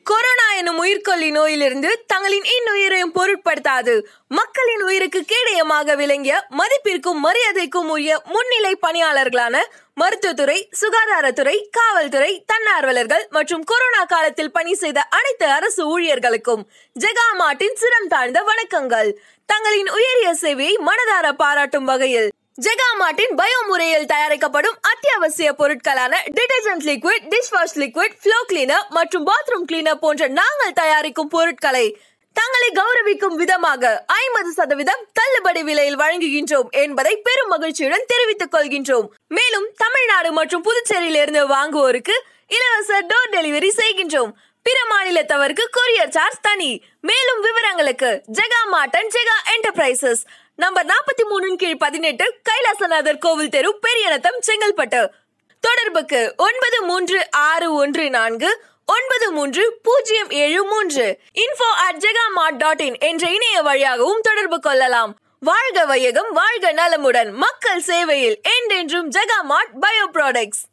corona எனும் உயிர்கொல்லி நோயிலிருந்து தங்களின் இன்னுயிரையும் பொருட்படுத்தாது மக்களின் உயிருக்கு கேடயமாக விளங்கிய மதிப்பிற்கும் மரியாதைக்கும் உரிய முன்னிலை பணியாளர்களான மருத்துவத்துறை சுகாதாரத்துறை காவல்துறை தன்னார்வலர்கள் மற்றும் கொரோனா காலத்தில் பணி செய்த அனைத்து அரசு ஊழியர்களுக்கும் ஜெகா மார்ட்டின் சிரம் தாழ்ந்த வணக்கங்கள் தங்களின் உயரிய சேவையை மனதார பாராட்டும் வகையில் ஜெகா மார்ட்டின் பயோ முறையில் தயாரிக்கப்படும் அத்தியாவசிய பொருட்களான detergent liquid dish wash liquid floor cleaner மற்றும் பாத்ரூம் கிளீனர் போன்ற நாங்கள் தயாரிக்கும் பொருட்களை தங்களை கௌரவிக்கும் விதமாக ஐம்பது சதவீதம் தள்ளுபடி விலையில் வழங்குகின்றோம் என்பதை பெரும் மகிழ்ச்சியுடன் தெரிவித்துக் கொள்கின்றோம் மேலும் தமிழ்நாடு மற்றும் புதுச்சேரியிலிருந்து வாங்குவோருக்கு இலவச டோர் டெலிவரி செய்கின்றோம் பிற மாநிலத்தவருக்கு கொரியர் சார்ஜ் தனி மேலும் விவரங்களுக்கு ஜெகா மாட்டன் ஜெகா என்டர்பிரைசஸ் நம்பர் நாற்பத்தி மூணின் கீழ் பதினெட்டு கைலாசநாதர் கோவில் தெரு பெரியநத்தம் செங்கல்பட்டு தொடர்புக்கு ஒன்பது மூன்று ஆறு ஒன்று நான்கு ஒன்பது மூன்று பூஜ்ஜியம் ஏழு மூன்று info at Jegamart dot in என்ற இணைய வழியாகவும் தொடர்பு கொள்ளலாம் வாழ்க வையகம் வாழ்க நலமுடன் மக்கள் சேவையில் என்றென்றும் ஜெகாமார்ட் பயோ ப்ராடக்ட்ஸ்